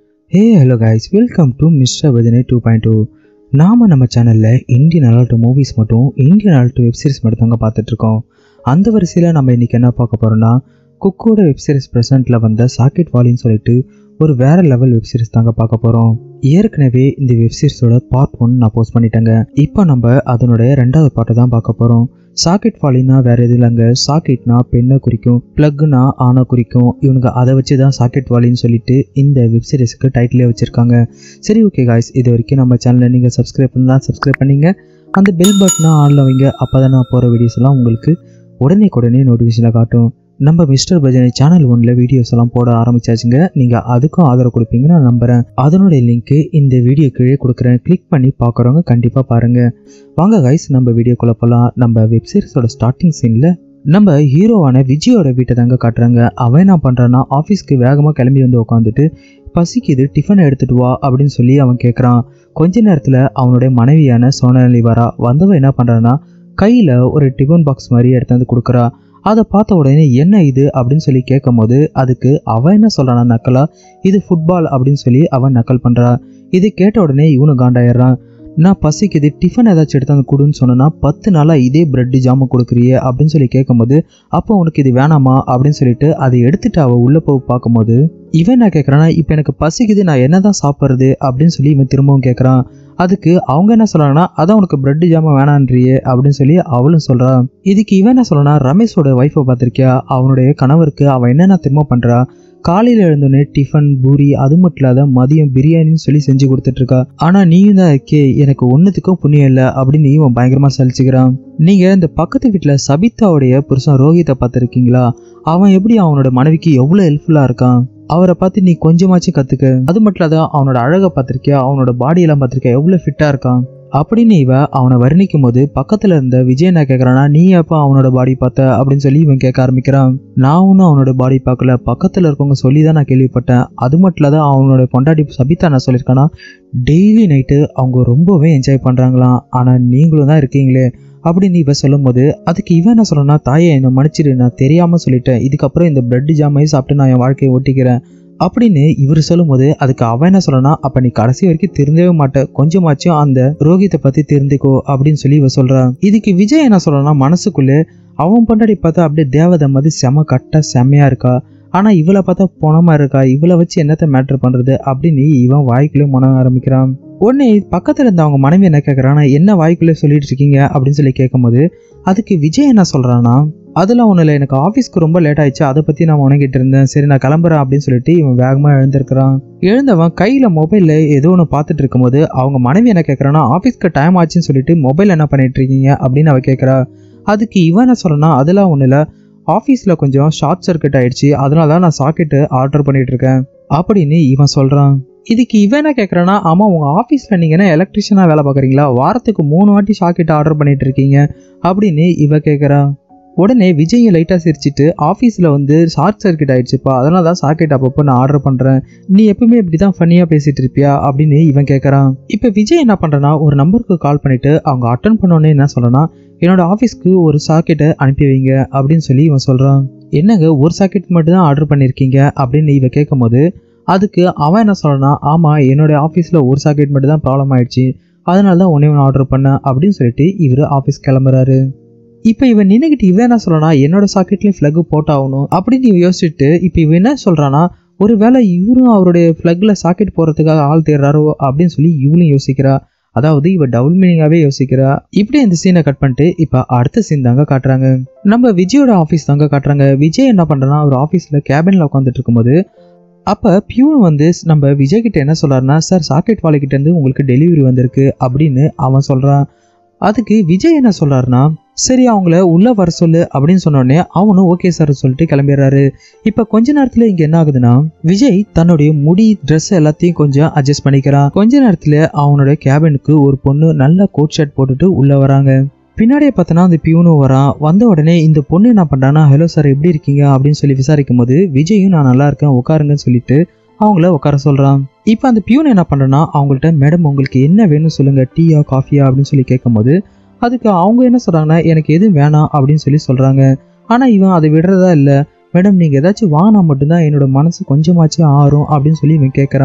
hey hello guys welcome to mister பஜனை two point two நாம் நம்ம சேனலில் இந்தியன் அலால்ட்டு மூவிஸ் மட்டும் இந்தியன் அலால்ட்டு வெப்சீரிஸ் மட்டும் தாங்க பார்த்துட்ருக்கோம் அந்த வரிசையில் நம்ம இன்றைக்கி என்ன பார்க்க போகிறோம்னா குக்கோட வெப்சீரிஸ் ப்ரெசென்ட்டில் வந்த சாக்கெட் வாலின்னு சொல்லிட்டு ஒரு வேற லெவல் வெப்சீரிஸ் தாங்க பார்க்க போகிறோம் ஏற்கனவே இந்த வெப்சீரிஸோட பார்ட் ஒன் நான் போஸ்ட் பண்ணிட்டேங்க இப்போ நம்ம அதனுடைய ரெண்டாவது பாட்டை தான் பார்க்க போகிறோம் சாக்கெட் ஃபாலினா வேற எது இல்லைங்க சாக்கெட்னா பெண்ணை குறிக்கும் ப்ளக்னா ஆணை குறிக்கும் இவனுங்க அதை வச்சு தான் சாக்கெட் வாலின்னு சொல்லிட்டு இந்த வெப்சீரிஸுக்கு டைட்டிலே வச்சுருக்காங்க சரி ஓகே காய்ஸ் இது வரைக்கும் நம்ம சேனலை நீங்கள் சப்ஸ்கிரைப் பண்ணலாம் சப்ஸ்கிரைப் பண்ணீங்க அந்த பெல் பட்டனை ஆனில் வைங்க அப்போ தான் நான் போகிற வீடியோஸ் எல்லாம் உங்களுக்கு உடனே உடனே நோட்டிஃபிகேஷனில் காட்டும் நம்ம மிஸ்டர் பஜனை சேனல் ஒன்ல வீடியோஸ் எல்லாம் போட ஆரம்பிச்சாச்சுங்க நீங்கள் அதுக்கும் ஆதரவு கொடுப்பீங்கன்னு நான் நம்புகிறேன் அதனுடைய லிங்க்கு இந்த வீடியோ கீழே கொடுக்குறேன் கிளிக் பண்ணி பார்க்குறவங்க கண்டிப்பாக பாருங்கள் வாங்க கைஸ் நம்ம வீடியோக்குள்ளே போகலாம் நம்ம வெப்சீரிஸோட ஸ்டார்டிங் சீனில் நம்ம ஹீரோவான விஜயோட வீட்டை தாங்க காட்டுறாங்க அவன் என்ன பண்ணுறான்னா ஆஃபீஸ்க்கு வேகமாக கிளம்பி வந்து உட்காந்துட்டு பசிக்குது டிஃபன் எடுத்துட்டு வா அப்படின்னு சொல்லி அவன் கேட்குறான் கொஞ்ச நேரத்தில் அவனுடைய மனைவியான சோனாலி வரா வந்தவன் என்ன பண்ணுறான்னா கையில் ஒரு டிஃபன் பாக்ஸ் மாதிரி எடுத்து வந்து கொடுக்குறா அதை பார்த்த உடனே என்ன இது அப்படின்னு சொல்லி கேட்கும் போது அதுக்கு அவன் என்ன சொல்கிறானா நக்கலா இது ஃபுட்பால் அப்படின்னு சொல்லி அவன் நக்கல் பண்ணுறா இது கேட்ட உடனே இவனு காண்டாயிடுறான் நான் பசிக்குது டிஃபன் ஏதாச்சும் எடுத்து வந்து கொடுன்னு சொன்னேன்னா பத்து நாளாக இதே பிரெட்டு ஜாம கொடுக்குறியே அப்படின்னு சொல்லி கேட்கும்போது அப்போ உனக்கு இது வேணாமா அப்படின்னு சொல்லிட்டு அதை எடுத்துட்டு அவள் உள்ளே போய் பார்க்கும்போது இவன் என்ன கேட்குறான்னா இப்போ எனக்கு பசிக்குது நான் என்ன தான் சாப்பிட்றது அப்படின்னு சொல்லி இவன் திரும்பவும் கேட்குறான் அதுக்கு அவங்க என்ன சொல்கிறாங்கன்னா அதான் உனக்கு பிரெட் ஜாம வேணான்றியே அப்படின்னு சொல்லி அவளும் சொல்கிறா இதுக்கு இவன் என்ன சொல்கிறான்னா ரமேஷோட ஒய்ஃபை பார்த்துருக்கியா அவனுடைய கணவருக்கு அவன் என்னென்ன திரும்ப பண்ணுறா காலையில் எழுந்தோடனே டிஃபன் பூரி அது மட்டும் இல்லாத மதியம் பிரியாணின்னு சொல்லி செஞ்சு கொடுத்துட்ருக்கா ஆனால் நீயும் தான் இருக்கே எனக்கு ஒன்றுத்துக்கும் புண்ணியம் இல்லை அப்படின்னு இவன் பயங்கரமாக சலிச்சுக்கிறான் நீங்கள் இந்த பக்கத்து வீட்டில் சபிதாவுடைய புருஷன் ரோஹித்தை பார்த்துருக்கீங்களா அவன் எப்படி அவனோட மனைவிக்கு எவ்வளோ ஹெல்ப்ஃபுல்லாக இருக்கான் அவரை பார்த்து நீ கொஞ்சமாச்சும் கற்றுக்க அது மட்டும் இல்லாத அவனோட அழகை பார்த்துருக்கியா அவனோட பாடியெல்லாம் பார்த்துருக்கியா எவ்வளோ ஃபிட்டாக இருக்கான் அப்படின்னு இவ அவனை வர்ணிக்கும் போது பக்கத்துல இருந்த விஜய் என்ன கேட்கறானா நீ எப்போ அவனோட பாடி பார்த்த அப்படின்னு சொல்லி இவன் கேட்க ஆரம்பிக்கிறான் நான் ஒன்றும் அவனோட பாடி பார்க்கல பக்கத்துல இருக்கவங்க சொல்லி தான் நான் கேள்விப்பட்டேன் அது மட்டும் இல்லாத அவனோட பொண்டாட்டி சபிதா என்ன சொல்லியிருக்கானா டெய்லி நைட்டு அவங்க ரொம்பவே என்ஜாய் பண்றாங்களாம் ஆனா நீங்களும் தான் இருக்கீங்களே அப்படின்னு இவ சொல்லும்போது அதுக்கு இவன் என்ன சொல்றனா தாயே என்னை மன்னிச்சிரு நான் தெரியாம சொல்லிட்டேன் இதுக்கப்புறம் இந்த பிரெட் ஜாமையும் சாப்பிட்டு நான் என் வாழ்க்கையை ஓட்டிக்கிறேன் அப்படின்னு இவர் சொல்லும்போது அதுக்கு அவன் என்ன சொல்லனா அப்ப நீ கடைசி வரைக்கும் திருந்தவே மாட்ட கொஞ்சமாச்சும் அந்த ரோகித்தை பத்தி தெரிந்துக்கோ அப்படின்னு சொல்லி இவ சொல்றான் இதுக்கு விஜய் என்ன சொல்றான்னா மனசுக்குள்ளே அவன் பொண்டாடி பார்த்தா அப்படியே தேவதை மாதிரி செம கட்டா செமையா இருக்கா ஆனா இவளை பார்த்தா பொணமா இருக்கா இவளை வச்சு என்னத்த மேட்ரு பண்றது அப்படின்னு இவன் வாய்க்குள்ளே முன ஆரம்பிக்கிறான் உடனே பக்கத்துல இருந்த அவங்க மனைவி என்ன கேட்கறானா என்ன வாய்க்குள்ளே சொல்லிட்டு இருக்கீங்க அப்படின்னு சொல்லி கேட்கும்போது அதுக்கு விஜய் என்ன சொல்றானா அதெல்லாம் ஒன்றும் இல்லை எனக்கு ஆஃபீஸ்க்கு ரொம்ப லேட் ஆயிடுச்சு அதை பற்றி நான் உணங்கிட்டு இருந்தேன் சரி நான் கிளம்புறேன் அப்படின்னு சொல்லிட்டு இவன் வேகமாக எழுந்திருக்கிறான் எழுந்தவன் கையில் மொபைலில் ஏதோ ஒன்று பார்த்துட்டு இருக்கும்போது அவங்க மனைவி என்ன கேட்குறான்னா ஆஃபீஸ்க்கு டைம் ஆச்சுன்னு சொல்லிட்டு மொபைல் என்ன பண்ணிட்டு இருக்கீங்க அப்படின்னு அவ கேட்குறா அதுக்கு இவன் என்ன சொல்கிறனா அதெல்லாம் ஒன்றும் இல்லை ஆஃபீஸில் கொஞ்சம் ஷார்ட் சர்க்கியூட் ஆயிடுச்சு அதனால தான் நான் சாக்கெட்டு ஆர்டர் பண்ணிட்டு இருக்கேன் அப்படின்னு இவன் சொல்கிறான் இதுக்கு இவன் என்ன கேட்குறான்னா ஆமாம் உங்கள் ஆஃபீஸில் நீங்கள் என்ன எலக்ட்ரிஷியனாக வேலை பார்க்குறீங்களா வாரத்துக்கு மூணு வாட்டி சாக்கெட் ஆர்டர் பண்ணிட்டு இருக்கீங்க அப்படின்னு இவ கேட்குறா உடனே விஜயை லைட்டாக சிரிச்சிட்டு ஆஃபீஸில் வந்து ஷார்ட் சர்க்கியூட் ஆயிடுச்சுப்பா அதனால தான் சாக்கெட் அப்பப்போ நான் ஆர்டர் பண்ணுறேன் நீ எப்பவுமே இப்படி தான் ஃபன்னியாக பேசிகிட்டு இருப்பியா அப்படின்னு இவன் கேட்குறான் இப்போ விஜய் என்ன பண்ணுறனா ஒரு நம்பருக்கு கால் பண்ணிவிட்டு அவங்க அட்டன் பண்ணோன்னே என்ன சொல்கிறேன்னா என்னோட ஆஃபீஸ்க்கு ஒரு சாக்கெட்டை அனுப்பி வைங்க அப்படின்னு சொல்லி இவன் சொல்கிறான் என்னங்க ஒரு சாக்கெட் மட்டும் தான் ஆர்டர் பண்ணியிருக்கீங்க அப்படின்னு இவன் கேட்கும்போது அதுக்கு அவன் என்ன சொல்கிறான்னா ஆமாம் என்னோடய ஆஃபீஸில் ஒரு சாக்கெட் மட்டும் தான் ப்ராப்ளம் ஆயிடுச்சு அதனால தான் ஒன்றே ஒன்று ஆர்டர் பண்ணேன் அப்படின்னு சொல்லிட்டு இவர் ஆஃபீஸ் கிளம்புறாரு இப்போ இவன் நின்றுக்கிட்டு இவன் என்ன சொல்கிறானா என்னோட சாக்கெட்லேயும் ஃப்ளக்கு போட்டாகணும் அப்படின்னு இவன் யோசிச்சுட்டு இப்போ இவன் என்ன சொல்கிறானா ஒரு வேளை இவரும் அவருடைய ஃப்ளக்கில் சாக்கெட் போகிறதுக்காக ஆள் தேடுறாரோ அப்படின்னு சொல்லி இவளும் யோசிக்கிறா அதாவது இவ டபுள் மீனிங்காகவே யோசிக்கிறா இப்படி இந்த சீனை கட் பண்ணிட்டு இப்போ அடுத்த சீன் தாங்க காட்டுறாங்க நம்ம விஜயோட ஆஃபீஸ் தாங்க காட்டுறாங்க விஜய் என்ன பண்ணுறனா அவர் ஆஃபீஸில் கேபினில் உட்காந்துட்டு இருக்கும்போது அப்போ பியூன் வந்து நம்ம விஜய் கிட்ட என்ன சொல்கிறாருன்னா சார் சாக்கெட் வாழைக்கிட்டேருந்து உங்களுக்கு டெலிவரி வந்திருக்கு அப்படின்னு அவன் சொல்கிறான் அதுக்கு விஜய் என்ன சொல்கிறாருன்னா சரி அவங்கள உள்ளே வர சொல்லு அப்படின்னு சொன்னோடனே அவனும் ஓகே சார் சொல்லிட்டு கிளம்பிடுறாரு இப்போ கொஞ்ச நேரத்தில் இங்கே என்ன ஆகுதுன்னா விஜய் தன்னுடைய முடி ட்ரெஸ் எல்லாத்தையும் கொஞ்சம் அட்ஜஸ்ட் பண்ணிக்கிறான் கொஞ்ச நேரத்தில் அவனோட கேபினுக்கு ஒரு பொண்ணு நல்ல கோட் ஷர்ட் போட்டுட்டு உள்ளே வராங்க பின்னாடியே பார்த்தோன்னா அந்த பியூனும் வரான் வந்த உடனே இந்த பொண்ணு என்ன பண்ணுறான்னா ஹலோ சார் எப்படி இருக்கீங்க அப்படின்னு சொல்லி விசாரிக்கும் போது விஜயும் நான் நல்லா இருக்கேன் உட்காருங்கன்னு சொல்லிட்டு அவங்கள உட்கார சொல்கிறான் இப்போ அந்த பியூன் என்ன பண்ணுறேன்னா அவங்கள்ட்ட மேடம் உங்களுக்கு என்ன வேணும்னு சொல்லுங்கள் டீயா காஃபியா அப்படின்னு சொல்லி கேட்கும்போது அதுக்கு அவங்க என்ன சொல்கிறாங்கன்னா எனக்கு எதுவும் வேணாம் அப்படின்னு சொல்லி சொல்கிறாங்க ஆனால் இவன் அதை விடுறதா இல்லை மேடம் நீங்கள் ஏதாச்சும் வாங்கினா மட்டும்தான் என்னோட மனசு கொஞ்சமாச்சும் ஆறும் அப்படின்னு சொல்லி இவன் கேட்குறான்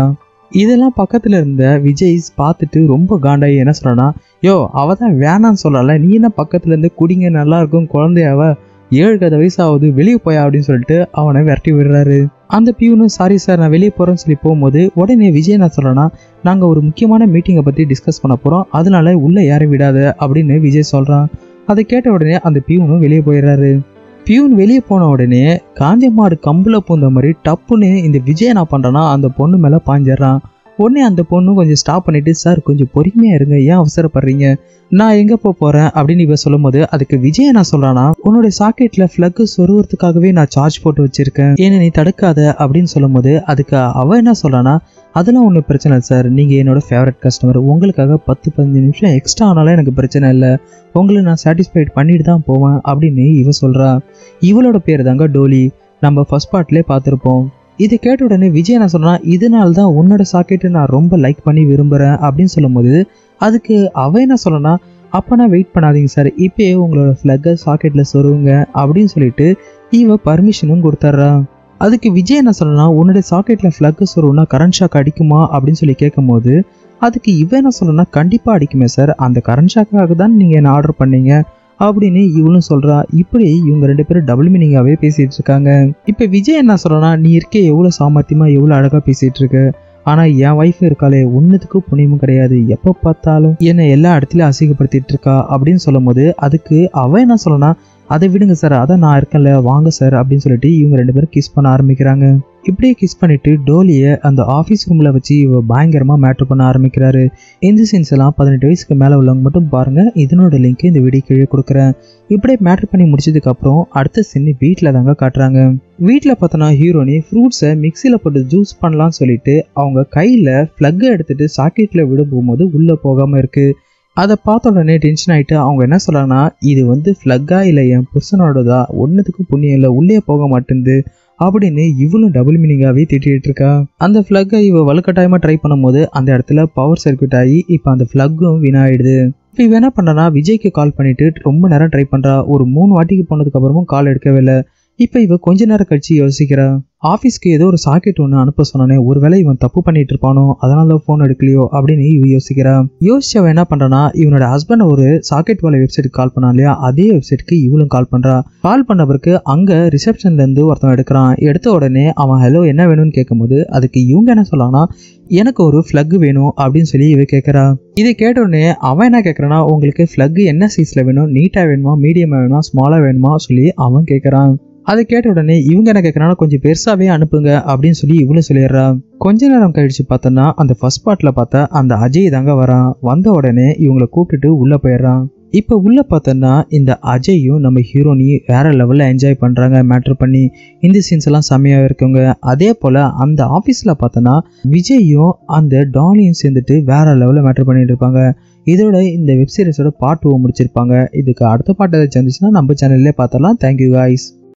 இதெல்லாம் பக்கத்துல இருந்த விஜய் பார்த்துட்டு ரொம்ப காண்டாயி என்ன சொல்றானா யோ அவ தான் வேணான்னு சொல்லல நீ என்ன பக்கத்துல இருந்து குடிங்க நல்லா இருக்கும் குழந்தையாவ ஏழு கதை வயசாகுது வெளியே போயா அப்படின்னு சொல்லிட்டு அவனை விரட்டி விடுறாரு அந்த பியூனும் சாரி சார் நான் வெளியே போறேன்னு சொல்லி போகும்போது உடனே விஜய் என்ன சொல்றேன்னா நாங்க ஒரு முக்கியமான மீட்டிங்கை பத்தி டிஸ்கஸ் பண்ண போறோம் அதனால உள்ள யாரும் விடாத அப்படின்னு விஜய் சொல்றான் அதை கேட்ட உடனே அந்த பியூனும் வெளியே போயிடுறாரு பியூன் வெளியே போன உடனே காந்தி மாடு கம்புல பூந்த மாதிரி டப்புன்னு இந்த விஜய் என்ன பண்றான்னா அந்த பொண்ணு மேல பாஞ்சிடுறான் உடனே அந்த பொண்ணு கொஞ்சம் ஸ்டாப் பண்ணிட்டு சார் கொஞ்சம் பொறுமையா இருங்க ஏன் அவசரப்படுறீங்க நான் எங்க போக போறேன் அப்படின்னு இவ சொல்லும்போது அதுக்கு விஜய் என்ன சொல்றானா உன்னோட சாக்கெட்ல ஃபிளக் சொருவறதுக்காகவே நான் சார்ஜ் போட்டு வச்சிருக்கேன் ஏன்னா நீ தடுக்காத அப்படின்னு சொல்லும்போது அதுக்கு அவ என்ன சொல்றானா அதெல்லாம் ஒன்றும் பிரச்சனை இல்லை சார் நீங்கள் என்னோட ஃபேவரட் கஸ்டமர் உங்களுக்காக பத்து பதினஞ்சு நிமிஷம் எக்ஸ்ட்ரா ஆனாலும் எனக்கு பிரச்சனை இல்லை உங்களை நான் சாட்டிஸ்ஃபைட் பண்ணிட்டு தான் போவேன் அப்படின்னு இவ சொல்கிறா இவளோட பேர் தாங்க டோலி நம்ம ஃபர்ஸ்ட் பார்ட்லேயே பார்த்துருப்போம் இதை கேட்ட உடனே விஜய் என்ன சொல்றா இதனால தான் உன்னோட சாக்கெட்டை நான் ரொம்ப லைக் பண்ணி விரும்புகிறேன் அப்படின்னு சொல்லும்போது அதுக்கு அவ என்ன சொல்லனா அப்போ நான் வெயிட் பண்ணாதீங்க சார் இப்போயே உங்களோட ஃப்ளக்கை சாக்கெட்டில் சொருவுங்க அப்படின்னு சொல்லிட்டு இவ பர்மிஷனும் கொடுத்துட்றா அதுக்கு விஜய் என்ன சொல்லனா உன்னுடைய சாக்கெட்டில் ஃப்ளக்கு சொருவுனா கரண்ட் ஷாக் அடிக்குமா அப்படின்னு சொல்லி கேட்கும்போது அதுக்கு இவன் என்ன சொல்லனா கண்டிப்பாக அடிக்குமே சார் அந்த கரண்ட் ஷாக்காக தான் நீங்கள் என்ன ஆர்டர் பண்ணீங்க அப்படின்னு இவளும் சொல்றா இப்படி இவங்க ரெண்டு பேரும் டபுள் மீனிங்காகவே பேசிட்டு இருக்காங்க இப்போ விஜய் என்ன சொல்றானா நீ இருக்கே எவ்வளோ சாமர்த்தியமா எவ்வளோ அழகாக பேசிட்டு இருக்க ஆனா என் ஒய்ஃப் இருக்காளே ஒன்றுத்துக்கு புண்ணியமும் கிடையாது எப்போ பார்த்தாலும் என்னை எல்லா இடத்துலயும் அசிங்கப்படுத்திட்டு இருக்கா அப்படின்னு சொல்லும்போது அதுக்கு அவன் என்ன சொல்லனா அதை விடுங்க சார் அதான் நான் இருக்கேன்ல வாங்க சார் அப்படின்னு சொல்லிட்டு இவங்க ரெண்டு பேரும் கிஸ் பண்ண ஆரம்பிக்கிறாங்க இப்படியே கிஸ் பண்ணிட்டு டோலியை அந்த ஆஃபீஸ் ரூமில் வச்சு இவ பயங்கரமாக மேட்ரு பண்ண ஆரம்பிக்கிறாரு இந்த சீன்ஸ் எல்லாம் பதினெட்டு வயசுக்கு மேலே உள்ளவங்க மட்டும் பாருங்க இதனோட லிங்க் இந்த வீடியோ கீழே கொடுக்குறேன் இப்படியே மேட்ரு பண்ணி முடிச்சதுக்கு அப்புறம் அடுத்த சீன் வீட்டில் தாங்க காட்டுறாங்க வீட்டில் பார்த்தோன்னா ஹீரோனி ஃப்ரூட்ஸை மிக்சியில் போட்டு ஜூஸ் பண்ணலாம்னு சொல்லிட்டு அவங்க கையில் ஃப்ளக்கை எடுத்துட்டு சாக்கெட்டில் விட போகும்போது உள்ளே போகாமல் இருக்கு அதை பார்த்த உடனே டென்ஷன் ஆகிட்டு அவங்க என்ன சொல்கிறாங்கன்னா இது வந்து ஃப்ளக்கா இல்லை என் புருஷனோடதா ஒன்றுத்துக்கும் புண்ணியம் இல்லை உள்ளே போக மாட்டேங்குது அப்படின்னு இவளும் டபுள் மீனிங்காகவே திட்டிகிட்டு இருக்கா அந்த ஃப்ளக்கை இவ வலுக்கட்டாயமாக ட்ரை பண்ணும்போது அந்த இடத்துல பவர் சர்க்யூட் ஆகி இப்போ அந்த ஃப்ளக்கும் வீணாயிடுது இப்போ இவ என்ன பண்ணுறா விஜய்க்கு கால் பண்ணிட்டு ரொம்ப நேரம் ட்ரை பண்ணுறா ஒரு மூணு வாட்டிக்கு போனதுக்கு அப்புறமும் கால் எடுக்கவே இல்லை இப்போ இவ கொஞ்ச நேரம் கழிச்சு யோசிக்கிறா ஆஃபீஸ்க்கு ஏதோ ஒரு சாக்கெட் ஒன்று அனுப்ப சொன்னானே ஒருவேளை இவன் தப்பு பண்ணிட்டு இருப்பானோ அதனால தான் ஃபோன் எடுக்கலையோ அப்படின்னு இவ யோசிக்கிறா யோசிச்சவ என்ன பண்றானா இவனோட ஹஸ்பண்ட் ஒரு சாக்கெட் வாழ வெப்சைட்டுக்கு கால் பண்ணா இல்லையா அதே வெப்சைட்டுக்கு இவளும் கால் பண்றா கால் பண்ண பிறகு அங்க ரிசப்ஷன்ல இருந்து ஒருத்தன் எடுக்கிறான் எடுத்த உடனே அவன் ஹலோ என்ன வேணும்னு கேட்கும்போது அதுக்கு இவங்க என்ன சொல்லானா எனக்கு ஒரு ஃப்ளக் வேணும் அப்படின்னு சொல்லி இவ கேட்குறா இதை கேட்ட உடனே அவன் என்ன கேட்குறான்னா உங்களுக்கு ஃப்ளக் என்ன சைஸில் வேணும் நீட்டாக வேணுமா மீடியமாக வேணுமா ஸ்மாலாக வேணுமா சொல்லி அவன் கேட்குறான் அதை கேட்ட உடனே இவங்க என்ன கேட்குறாங்கன்னா கொஞ்சம் பெருசாகவே அனுப்புங்க அப்படின்னு சொல்லி இவளும் சொல்லிடுறா கொஞ்ச நேரம் கழிச்சு பார்த்தோன்னா அந்த ஃபர்ஸ்ட் பார்ட்டில் பார்த்தா அந்த அஜய் தாங்க வரான் வந்த உடனே இவங்கள கூப்பிட்டுட்டு உள்ளே போயிடுறான் இப்போ உள்ளே பார்த்தோன்னா இந்த அஜயும் நம்ம ஹீரோனி வேற லெவலில் என்ஜாய் பண்ணுறாங்க மேட்ரு பண்ணி இந்த சீன்ஸ் எல்லாம் செம்மையாக இருக்குங்க அதே போல் அந்த ஆஃபீஸில் பார்த்தோன்னா விஜயும் அந்த டாலியும் சேர்ந்துட்டு வேற லெவலில் மேட்ரு பண்ணிட்டு இருப்பாங்க இதோட இந்த வெப் சீரிஸோட பார்ட் டூ முடிச்சிருப்பாங்க இதுக்கு அடுத்த பாட்டு ஏதாச்சும் இருந்துச்சுன்னா நம்ம சேனல்லே பார்த்துடலாம் தேங்க்யூ காய்ஸ்